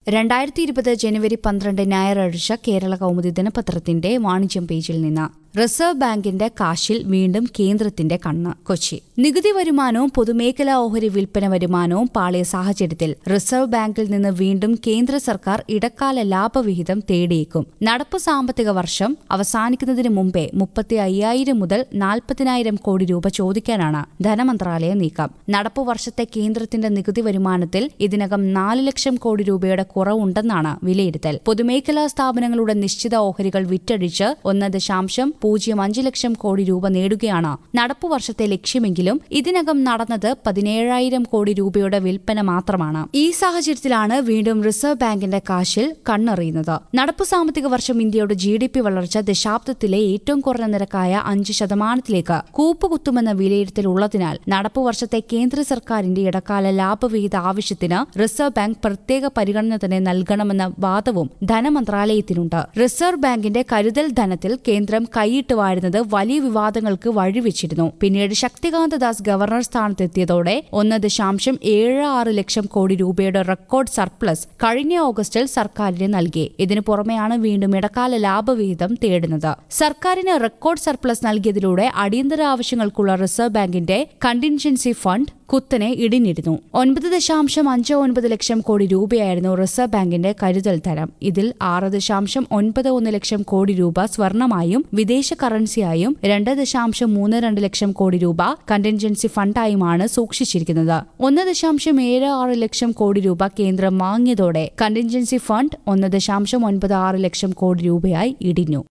രണ്ടായിരത്തി ഇരുപത് ജനുവരി പന്ത്രണ്ട് ഞായറാഴ്ച കേരള കൗമുദി ദിനപത്രത്തിന്റെ വാണിജ്യം പേജിൽ നിന്ന് റിസർവ് ബാങ്കിന്റെ കാശിൽ വീണ്ടും കേന്ദ്രത്തിന്റെ കണ്ണ് കൊച്ചി നികുതി വരുമാനവും പൊതുമേഖലാ ഓഹരി വിൽപ്പന വരുമാനവും പാളിയ സാഹചര്യത്തിൽ റിസർവ് ബാങ്കിൽ നിന്ന് വീണ്ടും കേന്ദ്ര സർക്കാർ ഇടക്കാല ലാഭവിഹിതം തേടിയേക്കും നടപ്പു സാമ്പത്തിക വർഷം അവസാനിക്കുന്നതിന് മുമ്പേ മുപ്പത്തി അയ്യായിരം മുതൽ നാൽപ്പതിനായിരം കോടി രൂപ ചോദിക്കാനാണ് ധനമന്ത്രാലയ നീക്കം നടപ്പു വർഷത്തെ കേന്ദ്രത്തിന്റെ നികുതി വരുമാനത്തിൽ ഇതിനകം നാല് ലക്ഷം കോടി രൂപയുടെ കുറവുണ്ടെന്നാണ് വിലയിരുത്തൽ പൊതുമേഖലാ സ്ഥാപനങ്ങളുടെ നിശ്ചിത ഓഹരികൾ വിറ്റഴിച്ച് ഒന്ന് ദശാംശം പൂജ്യം അഞ്ച് ലക്ഷം കോടി രൂപ നേടുകയാണ് നടപ്പു വർഷത്തെ ലക്ഷ്യമെങ്കിലും ഇതിനകം നടന്നത് പതിനേഴായിരം കോടി രൂപയുടെ വിൽപ്പന മാത്രമാണ് ഈ സാഹചര്യത്തിലാണ് വീണ്ടും റിസർവ് ബാങ്കിന്റെ കാശിൽ കണ്ണെറിയുന്നത് നടപ്പു സാമ്പത്തിക വർഷം ഇന്ത്യയുടെ ജി ഡി പി വളർച്ച ദശാബ്ദത്തിലെ ഏറ്റവും കുറഞ്ഞ നിരക്കായ അഞ്ച് ശതമാനത്തിലേക്ക് കൂപ്പുകുത്തുമെന്ന വിലയിരുത്തൽ ഉള്ളതിനാൽ നടപ്പു വർഷത്തെ കേന്ദ്ര സർക്കാരിന്റെ ഇടക്കാല ലാഭവിഹിത ആവശ്യത്തിന് റിസർവ് ബാങ്ക് പ്രത്യേക പരിഗണന തന്നെ നൽകണമെന്ന വാദവും ധനമന്ത്രാലയത്തിനുണ്ട് റിസർവ് ബാങ്കിന്റെ കരുതൽ ധനത്തിൽ കേന്ദ്രം കൈയിട്ട് വാഴുന്നത് വലിയ വിവാദങ്ങൾക്ക് വഴിവെച്ചിരുന്നു പിന്നീട് ശക്തികാന്ത ദാസ് ഗവർണർ സ്ഥാനത്തെത്തിയതോടെ ഒന്ന് ദശാംശം ഏഴ് ആറ് ലക്ഷം കോടി രൂപയുടെ റെക്കോർഡ് സർപ്ലസ് കഴിഞ്ഞ ഓഗസ്റ്റിൽ സർക്കാരിന് നൽകി ഇതിനു പുറമെയാണ് വീണ്ടും ഇടക്കാല ലാഭവിഹിതം തേടുന്നത് സർക്കാരിന് റെക്കോർഡ് സർപ്ലസ് നൽകിയതിലൂടെ അടിയന്തര ആവശ്യങ്ങൾക്കുള്ള റിസർവ് ബാങ്കിന്റെ കണ്ടിൻജൻസി ഫണ്ട് കുത്തനെ ഇടിഞ്ഞിരുന്നു ഒൻപത് ദശാംശം അഞ്ച് ഒൻപത് ലക്ഷം കോടി രൂപയായിരുന്നു റിസർവ് ബാങ്കിന്റെ കരുതൽ ധനം ഇതിൽ ആറ് ദശാംശം ഒൻപത് ഒന്ന് ലക്ഷം കോടി രൂപ സ്വർണമായും വിദേശ കറൻസിയായും രണ്ട് ദശാംശം മൂന്ന് രണ്ട് ലക്ഷം കോടി രൂപ കണ്ടിൻജൻസി ഫണ്ടായുമാണ് സൂക്ഷിച്ചിരിക്കുന്നത് ഒന്ന് ദശാംശം ഏഴ് ആറ് ലക്ഷം കോടി രൂപ കേന്ദ്രം വാങ്ങിയതോടെ കണ്ടിൻജൻസി ഫണ്ട് ഒന്ന് ദശാംശം ഒൻപത് ആറ് ലക്ഷം കോടി രൂപയായി ഇടിഞ്ഞു